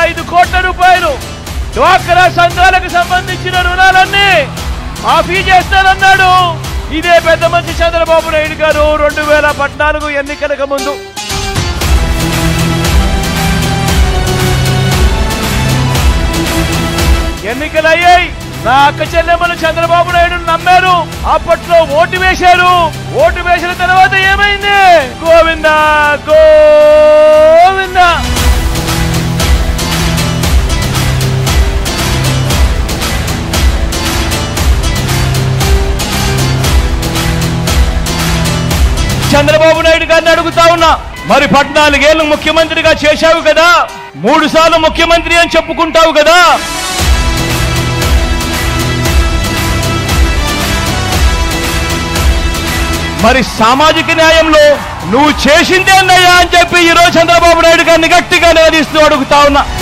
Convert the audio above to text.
ఐదు కోట్ల రూపాయలు డ్వాక్రా సంఘాలకు సంబంధించిన రుణాలన్నీ మాఫీ చేస్తానన్నాడు ఇదే పెద్ద మంచి చంద్రబాబు నాయుడు గారు రెండు వేల పద్నాలుగు ఎన్నికలకు ముందు ఎన్నికలయ్యాయి నా అక్క చెల్లెమ్మలు చంద్రబాబు నాయుడు నమ్మారు అప్పట్లో ఓటు వేశారు ఓటు వేసిన తర్వాత ఏమైంది గోవింద గోవింద చంద్రబాబు నాయుడు గారిని అడుగుతా ఉన్నా మరి పద్నాలుగేళ్ళు ముఖ్యమంత్రిగా చేశావు కదా మూడు సార్లు ముఖ్యమంత్రి అని చెప్పుకుంటావు కదా మరి సామాజిక న్యాయంలో నువ్వు చేసిందే అన్నయ్యా అని చెప్పి ఈరోజు చంద్రబాబు నాయుడు గారిని గట్టిగా నిలదీస్తూ అడుగుతా ఉన్నా